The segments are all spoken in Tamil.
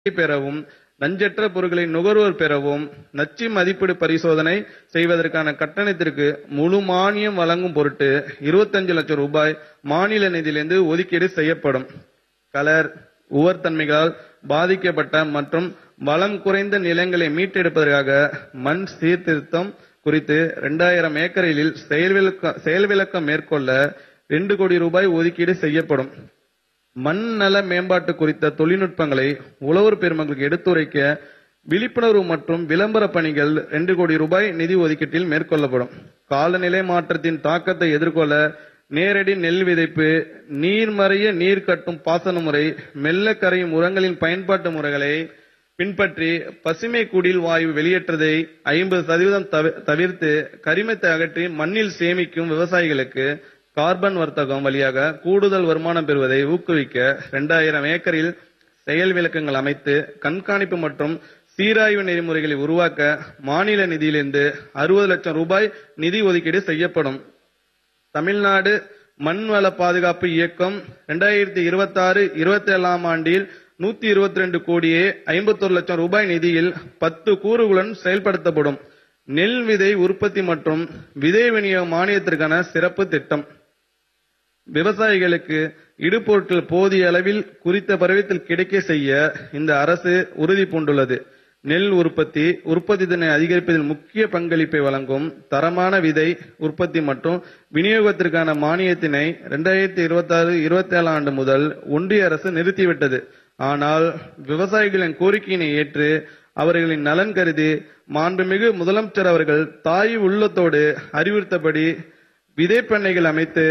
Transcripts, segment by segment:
பெறவும் நஞ்சற்ற பொருட்களை நுகர்வோர் பெறவும் நச்சு மதிப்பீடு பரிசோதனை செய்வதற்கான கட்டணத்திற்கு முழு மானியம் வழங்கும் பொருட்டு 25 லட்சம் ரூபாய் மாநில நிதியிலிருந்து ஒதுக்கீடு செய்யப்படும் கலர் உவர்த்தன்மைகளால் பாதிக்கப்பட்ட மற்றும் வளம் குறைந்த நிலங்களை மீட்டெடுப்பதற்காக மண் சீர்திருத்தம் குறித்து 2000 ஏக்கரில் செயல்விளக்க செயல்விளக்கம் மேற்கொள்ள 2 கோடி ரூபாய் ஒதுக்கீடு செய்யப்படும் மண் நல மேம்பாட்டு குறித்த தொழில்நுட்பங்களை உழவர் பெருமக்களுக்கு எடுத்துரைக்க விழிப்புணர்வு மற்றும் விளம்பர பணிகள் 2 கோடி ரூபாய் நிதி ஒதுக்கீட்டில் மேற்கொள்ளப்படும் காலநிலை மாற்றத்தின் தாக்கத்தை எதிர்கொள்ள நேரடி நெல் விதைப்பு நீர்மறைய நீர் கட்டும் பாசன முறை மெல்ல கரையும் உரங்களின் பயன்பாட்டு முறைகளை பின்பற்றி பசுமை குடில் வாயு வெளியேற்றதை ஐம்பது சதவீதம் தவி- தவிர்த்து கரிமத்தை அகற்றி மண்ணில் சேமிக்கும் விவசாயிகளுக்கு கார்பன் வர்த்தகம் வழியாக கூடுதல் வருமானம் பெறுவதை ஊக்குவிக்க 2000 ஏக்கரில் செயல் விளக்கங்கள் அமைத்து கண்காணிப்பு மற்றும் சீராய்வு நெறிமுறைகளை உருவாக்க மாநில நிதியிலிருந்து 60 லட்சம் ரூபாய் நிதி ஒதுக்கீடு செய்யப்படும் தமிழ்நாடு மண்வள பாதுகாப்பு இயக்கம் 2026 இருபத்தாறு இருபத்தி ஏழாம் ஆண்டில் நூத்தி இருபத்தி ரெண்டு கோடியே ஐம்பத்தொரு லட்சம் ரூபாய் நிதியில் பத்து கூறுகளுடன் செயல்படுத்தப்படும் நெல் விதை உற்பத்தி மற்றும் விதை விநியோக மானியத்திற்கான சிறப்பு திட்டம் விவசாயிகளுக்கு இடுபொருட்கள் போதிய அளவில் குறித்த பருவத்தில் கிடைக்க செய்ய இந்த அரசு உறுதி பூண்டுள்ளது நெல் உற்பத்தி உற்பத்தி திறனை அதிகரிப்பதில் முக்கிய பங்களிப்பை வழங்கும் தரமான விதை உற்பத்தி மற்றும் விநியோகத்திற்கான மானியத்தினை 2026 இருபத்தாறு இருபத்தி ஏழாம் ஆண்டு முதல் ஒன்றிய அரசு நிறுத்திவிட்டது ஆனால் விவசாயிகளின் கோரிக்கையினை ஏற்று அவர்களின் நலன் கருதி மாண்புமிகு முதலமைச்சர் அவர்கள் தாய் உள்ளத்தோடு அறிவுறுத்தபடி விதைப்பண்ணைகள் அமைத்து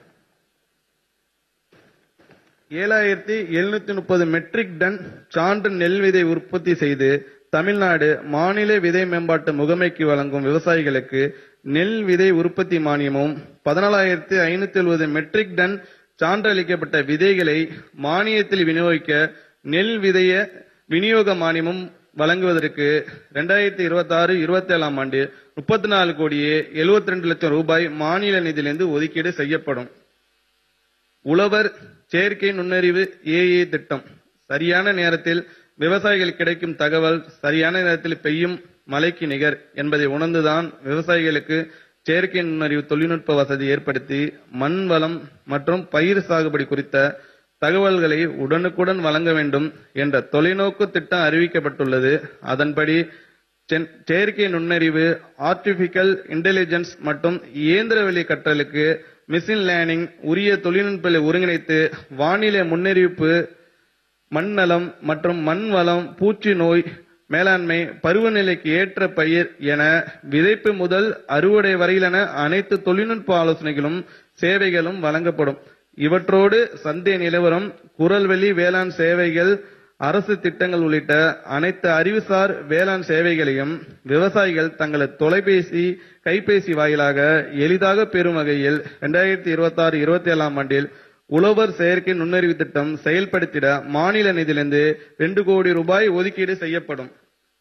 ஏழாயிரத்தி எழுநூத்தி முப்பது மெட்ரிக் டன் சான்று நெல் விதை உற்பத்தி செய்து தமிழ்நாடு மாநில விதை மேம்பாட்டு முகமைக்கு வழங்கும் விவசாயிகளுக்கு நெல் விதை உற்பத்தி மானியமும் பதினாலாயிரத்தி ஐநூத்தி எழுபது மெட்ரிக் டன் சான்றளிக்கப்பட்ட விதைகளை மானியத்தில் விநியோகிக்க நெல் விதைய விநியோக மானியமும் வழங்குவதற்கு 2026 இருபத்தி ஆறு இருபத்தி ஏழாம் ஆண்டு முப்பத்தி நாலு கோடியே எழுபத்தி ரெண்டு லட்சம் ரூபாய் மாநில நிதியிலிருந்து ஒதுக்கீடு செய்யப்படும் உழவர் செயற்கை நுண்ணறிவு ஏஏ திட்டம் சரியான நேரத்தில் விவசாயிகளுக்கு கிடைக்கும் தகவல் சரியான நேரத்தில் பெய்யும் மழைக்கு நிகர் என்பதை உணர்ந்துதான் விவசாயிகளுக்கு செயற்கை நுண்ணறிவு தொழில்நுட்ப வசதி ஏற்படுத்தி மண் வளம் மற்றும் பயிர் சாகுபடி குறித்த தகவல்களை உடனுக்குடன் வழங்க வேண்டும் என்ற தொலைநோக்கு திட்டம் அறிவிக்கப்பட்டுள்ளது அதன்படி சென்- செயற்கை நுண்ணறிவு ஆர்டிபிஷியல் இன்டெலிஜென்ஸ் மற்றும் இயந்திரவெளி கற்றலுக்கு மிஷின் லேர்னிங் உரிய தொழில்நுட்பங்களை ஒருங்கிணைத்து வானிலை முன்னறிவிப்பு மண் நலம் மற்றும் மண் வளம் பூச்சி நோய் மேலாண்மை பருவநிலைக்கு ஏற்ற பயிர் என விதைப்பு முதல் அறுவடை வரையிலான அனைத்து தொழில்நுட்ப ஆலோசனைகளும் சேவைகளும் வழங்கப்படும் இவற்றோடு சந்தை நிலவரம் குரல்வெளி வேளாண் சேவைகள் அரசு திட்டங்கள் உள்ளிட்ட அனைத்து அறிவுசார் வேளாண் சேவைகளையும் விவசாயிகள் தங்களது தொலைபேசி கைபேசி வாயிலாக எளிதாக பெறும் வகையில் 2026 இருபத்தி ஆறு இருபத்தி ஏழாம் ஆண்டில் உழவர் செயற்கை நுண்ணறிவு திட்டம் செயல்படுத்திட மாநில நிதியிலிருந்து 2 கோடி ரூபாய் ஒதுக்கீடு செய்யப்படும்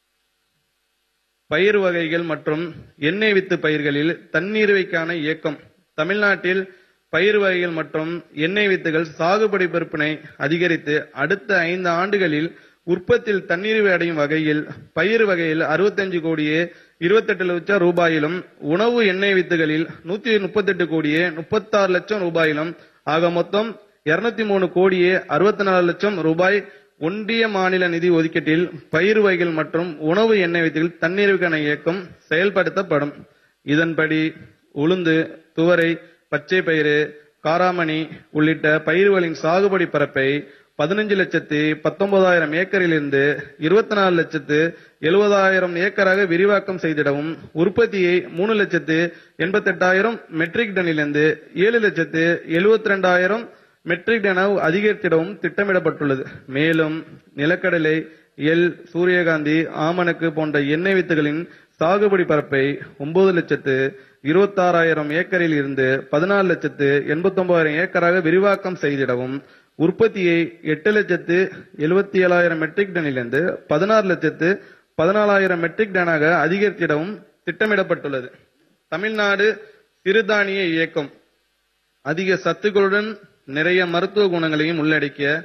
பயிர் வகைகள் மற்றும் எண்ணெய் வித்து பயிர்களில் தன்னிறைவைக்கான இயக்கம் தமிழ்நாட்டில் பயிர் வகைகள் மற்றும் எண்ணெய் வித்துகள் சாகுபடி விற்பனை அதிகரித்து அடுத்த ஐந்து ஆண்டுகளில் உற்பத்தியில் தன்னிறைவு அடையும் வகையில் பயிர் வகையில் 65 கோடியே 28 லட்சம் ரூபாயிலும் உணவு எண்ணெய் வித்துகளில் 138 கோடியே 36 லட்சம் ரூபாயிலும் ஆக மொத்தம் 203 மூணு கோடியே 64 லட்சம் ரூபாய் ஒன்றிய மாநில நிதி ஒதுக்கீட்டில் பயிர் வகைகள் மற்றும் உணவு எண்ணெய் வித்துகள் தன்னிறைவுக்கான இயக்கம் செயல்படுத்தப்படும் இதன்படி உளுந்து துவரை பச்சை பயிறு காராமணி உள்ளிட்ட பயிர்களின் சாகுபடி பரப்பை பதினஞ்சு லட்சத்தி பத்தொன்பதாயிரம் ஏக்கரிலிருந்து இருபத்தி நாலு லட்சத்து எழுபதாயிரம் ஏக்கராக விரிவாக்கம் செய்திடவும் உற்பத்தியை மூணு லட்சத்து எண்பத்தெட்டாயிரம் மெட்ரிக் டனிலிருந்து ஏழு லட்சத்து எழுபத்தி ரெண்டாயிரம் மெட்ரிக் டன் அதிகரித்திடவும் திட்டமிடப்பட்டுள்ளது மேலும் நிலக்கடலை எள் சூரியகாந்தி ஆமணக்கு போன்ற எண்ணெய் வித்துகளின் சாகுபடி பரப்பை ஒன்பது லட்சத்து இருபத்தாறாயிரம் ஏக்கரில் இருந்து பதினாலு லட்சத்து எண்பத்தொன்பதாயிரம் ஏக்கராக விரிவாக்கம் செய்திடவும் உற்பத்தியை எட்டு லட்சத்து எழுபத்தி ஏழாயிரம் மெட்ரிக் டனிலிருந்து பதினாறு லட்சத்து பதினாலாயிரம் மெட்ரிக் டனாக அதிகரித்திடவும் திட்டமிடப்பட்டுள்ளது தமிழ்நாடு சிறுதானிய இயக்கம் அதிக சத்துக்களுடன் நிறைய மருத்துவ குணங்களையும் உள்ளடக்கிய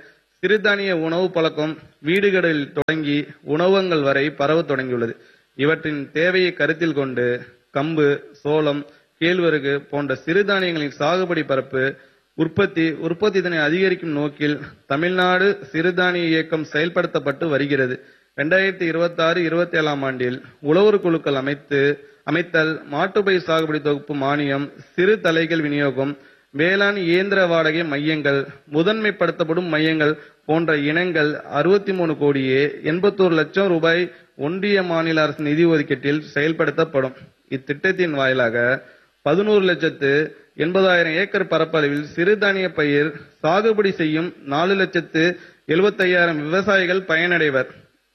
சிறுதானிய உணவு பழக்கம் வீடுகளில் தொடங்கி உணவகங்கள் வரை பரவத் தொடங்கியுள்ளது இவற்றின் தேவையை கருத்தில் கொண்டு கம்பு சோளம் கேழ்வரகு போன்ற சிறுதானியங்களின் சாகுபடி பரப்பு உற்பத்தி உற்பத்தி திறனை அதிகரிக்கும் நோக்கில் தமிழ்நாடு சிறுதானிய இயக்கம் செயல்படுத்தப்பட்டு வருகிறது இரண்டாயிரத்தி இருபத்தி ஆறு இருபத்தி ஏழாம் ஆண்டில் உழவர் குழுக்கள் அமைத்து அமைத்தல் மாட்டுப்பயிர் சாகுபடி தொகுப்பு மானியம் சிறு தலைகள் விநியோகம் வேளாண் இயந்திர வாடகை மையங்கள் முதன்மைப்படுத்தப்படும் மையங்கள் போன்ற இனங்கள் அறுபத்தி மூணு கோடியே எண்பத்தோரு லட்சம் ரூபாய் ஒன்றிய மாநில அரசு நிதி ஒதுக்கீட்டில் செயல்படுத்தப்படும் இத்திட்டத்தின் வாயிலாக பதினோரு லட்சத்து எண்பதாயிரம் ஏக்கர் பரப்பளவில் சிறுதானிய பயிர் சாகுபடி செய்யும் நாலு லட்சத்து எழுபத்தையாயிரம் விவசாயிகள் பயனடைவர்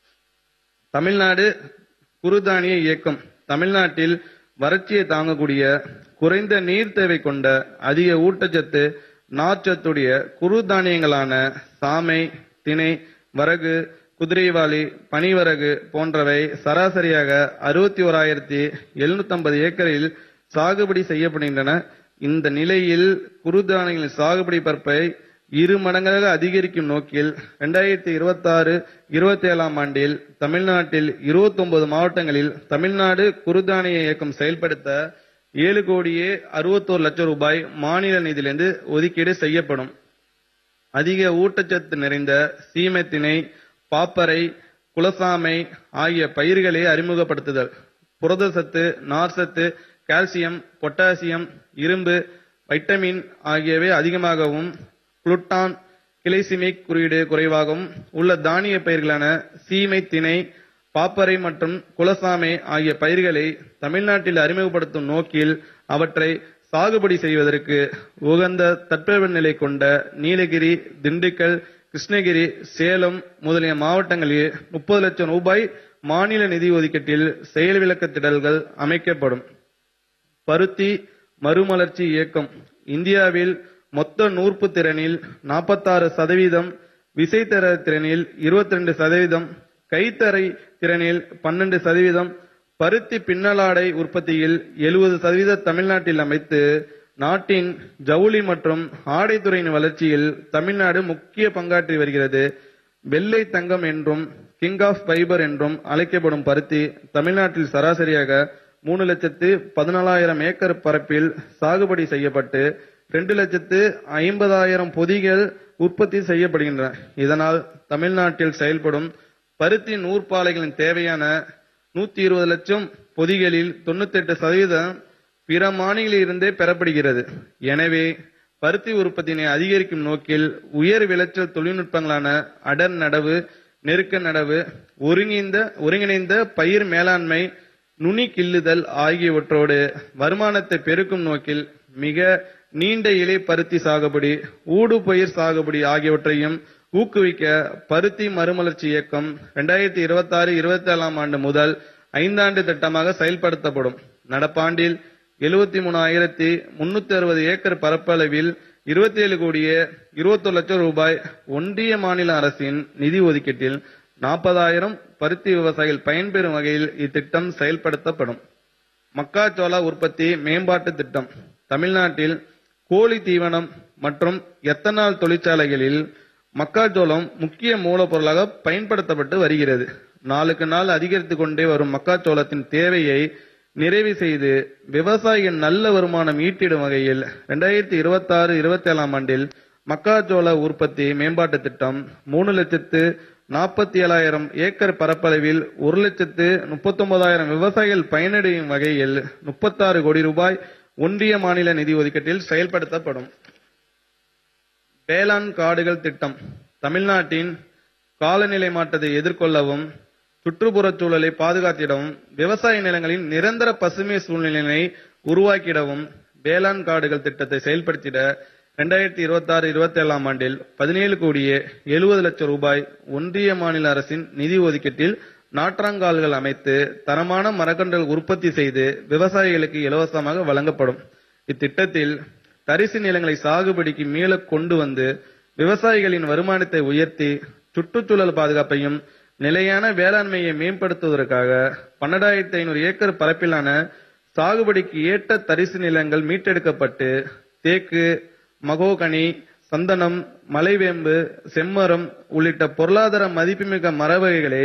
தமிழ்நாடு குறுதானிய இயக்கம் தமிழ்நாட்டில் வறட்சியை தாங்கக்கூடிய குறைந்த நீர் தேவை கொண்ட அதிக ஊட்டச்சத்து நார்ச்சத்துடைய குறுதானியங்களான சாமை திணை வரகு குதிரைவாளி பனிவரகு போன்றவை சராசரியாக அறுபத்தி ஓராயிரத்தி எழுநூத்தி ஏக்கரில் சாகுபடி செய்யப்படுகின்றன இந்த நிலையில் குறுதானியங்களின் சாகுபடி பரப்பை இரு மடங்காக அதிகரிக்கும் நோக்கில் இரண்டாயிரத்தி இருபத்தி ஆறு இருபத்தி ஏழாம் ஆண்டில் தமிழ்நாட்டில் 29 மாவட்டங்களில் தமிழ்நாடு குறுதானிய இயக்கம் செயல்படுத்த ஏழு கோடியே அறுபத்தோரு லட்சம் ரூபாய் மாநில நிதியிலிருந்து ஒதுக்கீடு செய்யப்படும் அதிக ஊட்டச்சத்து நிறைந்த சீமைத்திணை பாப்பரை குலசாமை ஆகிய பயிர்களை அறிமுகப்படுத்துதல் புரதசத்து நார்சத்து கால்சியம் பொட்டாசியம் இரும்பு வைட்டமின் ஆகியவை அதிகமாகவும் குளுட்டான் கிளைசிமிக் குறியீடு குறைவாகவும் உள்ள தானிய பயிர்களான சீமை திணை பாப்பரை மற்றும் குலசாமை ஆகிய பயிர்களை தமிழ்நாட்டில் அறிமுகப்படுத்தும் நோக்கில் அவற்றை சாகுபடி செய்வதற்கு உகந்த தட்பவெப்பநிலை கொண்ட நீலகிரி திண்டுக்கல் கிருஷ்ணகிரி சேலம் முதலிய மாவட்டங்களில் முப்பது லட்சம் ரூபாய் மாநில நிதி ஒதுக்கீட்டில் செயல் விளக்க திடல்கள் அமைக்கப்படும் பருத்தி மறுமலர்ச்சி இயக்கம் இந்தியாவில் மொத்த நூற்பு திறனில் 46% சதவீதம் விசைத்தர திறனில் 22% சதவீதம் கைத்தறை திறனில் 12% சதவீதம் பருத்தி பின்னலாடை உற்பத்தியில் 70% சதவீத தமிழ்நாட்டில் அமைத்து நாட்டின் ஜவுளி மற்றும் ஆடைத்துறையின் வளர்ச்சியில் தமிழ்நாடு முக்கிய பங்காற்றி வருகிறது வெள்ளை தங்கம் என்றும் கிங் ஆஃப் ஃபைபர் என்றும் அழைக்கப்படும் பருத்தி தமிழ்நாட்டில் சராசரியாக மூணு லட்சத்து பதினாலாயிரம் ஏக்கர் பரப்பில் சாகுபடி செய்யப்பட்டு ரெண்டு லட்சத்து ஐம்பதாயிரம் பொதிகள் உற்பத்தி செய்யப்படுகின்றன இதனால் தமிழ்நாட்டில் செயல்படும் பருத்தி நூற்பாலைகளின் தேவையான நூத்தி இருபது லட்சம் பொதிகளில் தொண்ணூத்தெட்டு சதவீதம் பிற மாநிலில் இருந்தே பெறப்படுகிறது எனவே பருத்தி உற்பத்தியினை அதிகரிக்கும் நோக்கில் உயர் விளைச்சல் தொழில்நுட்பங்களான அடர் நடவு நெருக்க நடவு ஒருங்கிணைந்த ஒருங்கிணைந்த பயிர் மேலாண்மை நுனி கிள்ளுதல் ஆகியவற்றோடு வருமானத்தை பெருக்கும் நோக்கில் மிக நீண்ட இலை பருத்தி சாகுபடி ஊடு பயிர் சாகுபடி ஆகியவற்றையும் ஊக்குவிக்க பருத்தி மறுமலர்ச்சி இயக்கம் இரண்டாயிரத்தி இருபத்தி ஆறு இருபத்தி ஏழாம் ஆண்டு முதல் ஐந்தாண்டு திட்டமாக செயல்படுத்தப்படும் நடப்பாண்டில் எழுபத்தி மூணாயிரத்தி முன்னூத்தி அறுபது ஏக்கர் பரப்பளவில் இருபத்தி ஏழு கோடியே இருபத்தொரு லட்சம் ரூபாய் ஒன்றிய மாநில அரசின் நிதி ஒதுக்கீட்டில் நாற்பதாயிரம் பருத்தி விவசாயிகள் பயன்பெறும் வகையில் இத்திட்டம் செயல்படுத்தப்படும் மக்காச்சோள உற்பத்தி மேம்பாட்டு திட்டம் தமிழ்நாட்டில் கோழி தீவனம் மற்றும் எத்தனால் தொழிற்சாலைகளில் மக்காச்சோளம் முக்கிய மூலப்பொருளாக பயன்படுத்தப்பட்டு வருகிறது நாளுக்கு நாள் அதிகரித்து கொண்டே வரும் மக்காச்சோளத்தின் தேவையை நிறைவு செய்து விவசாயிகள் நல்ல வருமானம் ஈட்டிடும் வகையில் இரண்டாயிரத்தி இருபத்தி ஆறு இருபத்தி ஏழாம் ஆண்டில் மக்காச்சோள உற்பத்தி மேம்பாட்டு திட்டம் மூணு லட்சத்து நாற்பத்தி ஏழாயிரம் ஏக்கர் பரப்பளவில் ஒரு லட்சத்து முப்பத்தொன்பதாயிரம் விவசாயிகள் பயனடையும் வகையில் முப்பத்தாறு கோடி ரூபாய் ஒன்றிய மாநில நிதி ஒதுக்கீட்டில் செயல்படுத்தப்படும் வேளாண் காடுகள் திட்டம் தமிழ்நாட்டின் காலநிலை மாற்றத்தை எதிர்கொள்ளவும் சுற்றுப்புறச் சூழலை பாதுகாத்திடவும் விவசாய நிலங்களின் நிரந்தர பசுமை சூழ்நிலையை உருவாக்கிடவும் வேளாண் காடுகள் திட்டத்தை செயல்படுத்திட இரண்டாயிரத்தி இருபத்தி ஆறு இருபத்தி ஏழாம் ஆண்டில் பதினேழு கோடியே எழுபது லட்சம் ரூபாய் ஒன்றிய மாநில அரசின் நிதி ஒதுக்கீட்டில் நாற்றாங்கால்கள் அமைத்து தரமான மரக்கன்றுகள் உற்பத்தி செய்து விவசாயிகளுக்கு இலவசமாக வழங்கப்படும் இத்திட்டத்தில் தரிசு நிலங்களை சாகுபடிக்கு மீள கொண்டு வந்து விவசாயிகளின் வருமானத்தை உயர்த்தி சுற்றுச்சூழல் பாதுகாப்பையும் நிலையான வேளாண்மையை மேம்படுத்துவதற்காக பன்னெண்டாயிரத்தி ஐநூறு ஏக்கர் பரப்பிலான சாகுபடிக்கு ஏற்ற தரிசு நிலங்கள் மீட்டெடுக்கப்பட்டு தேக்கு மகோகனி சந்தனம் மலைவேம்பு செம்மரம் உள்ளிட்ட பொருளாதார மதிப்புமிக்க மர வகைகளை